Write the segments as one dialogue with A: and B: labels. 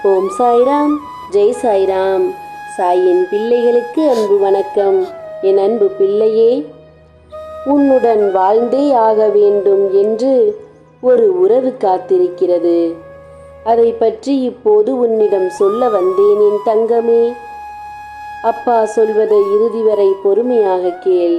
A: ஓம் சாய்ராம் ஜெய் சாய்ராம் சாயின் பிள்ளைகளுக்கு அன்பு வணக்கம் என் அன்பு பிள்ளையே உன்னுடன் வாழ்ந்தே ஆக வேண்டும் என்று ஒரு உறவு காத்திருக்கிறது அதை பற்றி இப்போது உன்னிடம் சொல்ல வந்தேன் என் தங்கமே அப்பா சொல்வதை இறுதி வரை பொறுமையாக கேள்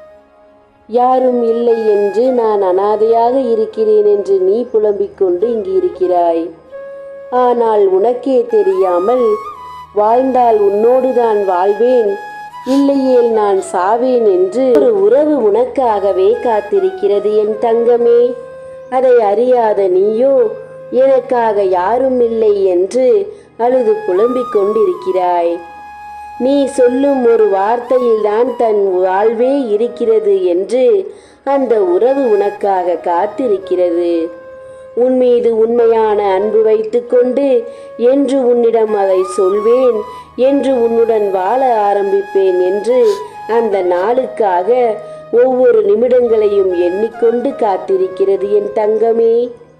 A: யாரும் இல்லை என்று நான் அனாதையாக இருக்கிறேன் என்று நீ புலம்பிக் கொண்டு இங்கு இருக்கிறாய் ஆனால் உனக்கே தெரியாமல் வாழ்ந்தால் உன்னோடுதான் வாழ்வேன் இல்லையேல் நான் சாவேன் என்று ஒரு உறவு உனக்காகவே காத்திருக்கிறது என் தங்கமே அதை அறியாத நீயோ எனக்காக யாரும் இல்லை என்று அழுது புலம்பிக் கொண்டிருக்கிறாய் நீ சொல்லும் ஒரு வார்த்தையில்தான் தன் வாழ்வே இருக்கிறது என்று அந்த உறவு உனக்காக காத்திருக்கிறது உன் மீது உண்மையான அன்பு வைத்துக்கொண்டு என்று உன்னிடம் அதை சொல்வேன் என்று உன்னுடன் வாழ ஆரம்பிப்பேன் என்று அந்த நாளுக்காக ஒவ்வொரு நிமிடங்களையும் எண்ணிக்கொண்டு காத்திருக்கிறது என் தங்கமே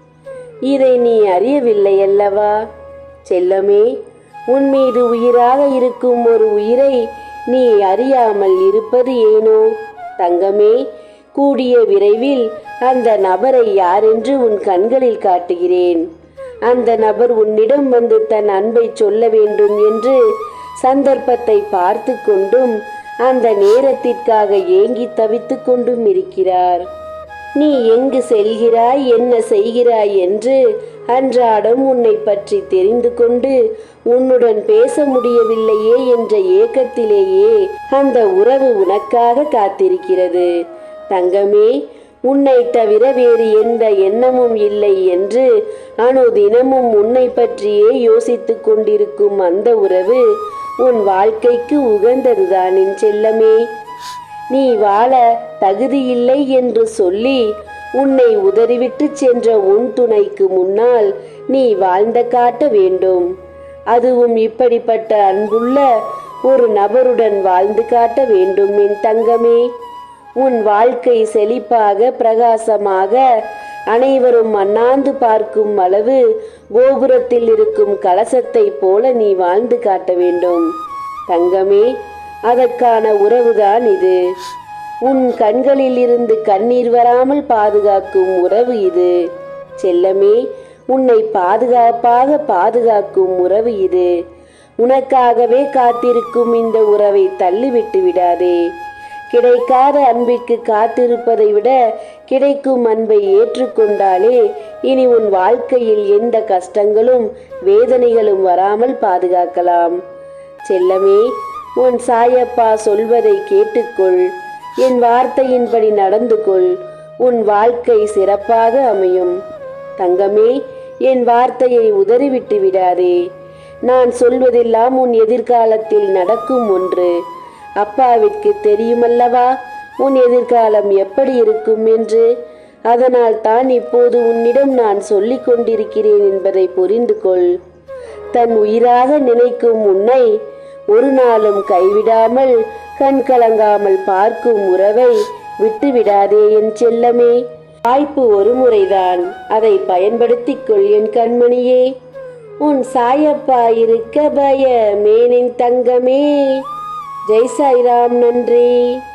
A: இதை நீ அறியவில்லை அல்லவா செல்லமே உன் மீது உயிராக இருக்கும் ஒரு உயிரை நீ அறியாமல் இருப்பது ஏனோ தங்கமே கூடிய விரைவில் அந்த நபரை யாரென்று உன் கண்களில் காட்டுகிறேன் அந்த நபர் உன்னிடம் வந்து தன் அன்பை சொல்ல வேண்டும் என்று சந்தர்ப்பத்தை பார்த்து கொண்டும் அந்த நேரத்திற்காக ஏங்கி தவித்துக் கொண்டும் இருக்கிறார் நீ எங்கு செல்கிறாய் என்ன செய்கிறாய் என்று அன்றாடம் உன்னை பற்றி தெரிந்து கொண்டு உன்னுடன் பேச முடியவில்லையே என்ற ஏக்கத்திலேயே அந்த உறவு உனக்காக காத்திருக்கிறது தங்கமே உன்னை தவிர வேறு எந்த எண்ணமும் இல்லை என்று அணு தினமும் உன்னை பற்றியே யோசித்துக் கொண்டிருக்கும் அந்த உறவு உன் வாழ்க்கைக்கு உகந்ததுதான் என் செல்லமே நீ வாழ தகுதியில்லை என்று சொல்லி உன்னை உதறிவிட்டு சென்ற உன் துணைக்கு முன்னால் நீ வாழ்ந்த காட்ட வேண்டும் அதுவும் இப்படிப்பட்ட அன்புள்ள ஒரு நபருடன் வாழ்ந்து காட்ட வேண்டும் என் தங்கமே உன் வாழ்க்கை செழிப்பாக பிரகாசமாக அனைவரும் அண்ணாந்து பார்க்கும் அளவு கோபுரத்தில் இருக்கும் கலசத்தை போல நீ வாழ்ந்து காட்ட வேண்டும் தங்கமே அதற்கான உறவுதான் இது உன் கண்களில் இருந்து கண்ணீர் வராமல் பாதுகாக்கும் உறவு இது செல்லமே உன்னை பாதுகாப்பாக பாதுகாக்கும் உறவு இது உனக்காகவே காத்திருக்கும் இந்த உறவை தள்ளிவிட்டு விடாதே கிடைக்காத அன்பிற்கு காத்திருப்பதை விட கிடைக்கும் அன்பை ஏற்றுக்கொண்டாலே இனி உன் வாழ்க்கையில் எந்த கஷ்டங்களும் வேதனைகளும் வராமல் பாதுகாக்கலாம் செல்லமே உன் சாயப்பா சொல்வதை கேட்டுக்கொள் என் வார்த்தையின்படி நடந்து கொள் உன் வாழ்க்கை சிறப்பாக அமையும் தங்கமே என் வார்த்தையை உதறிவிட்டு விடாதே நான் சொல்வதெல்லாம் உன் எதிர்காலத்தில் நடக்கும் ஒன்று அப்பாவிற்கு தெரியுமல்லவா உன் எதிர்காலம் எப்படி இருக்கும் என்று அதனால் தான் இப்போது உன்னிடம் நான் சொல்லிக் கொண்டிருக்கிறேன் என்பதை புரிந்து கொள் தன் உயிராக நினைக்கும் உன்னை ஒரு நாளும் கைவிடாமல் கண் கலங்காமல் பார்க்கும் உறவை விட்டுவிடாதே என் செல்லமே வாய்ப்பு ஒரு முறைதான் அதை பயன்படுத்திக் கொள் என் கண்மணியே உன் சாயப்பா இருக்க பயமேனின் தங்கமே ஜெய் சாய்ராம் நன்றி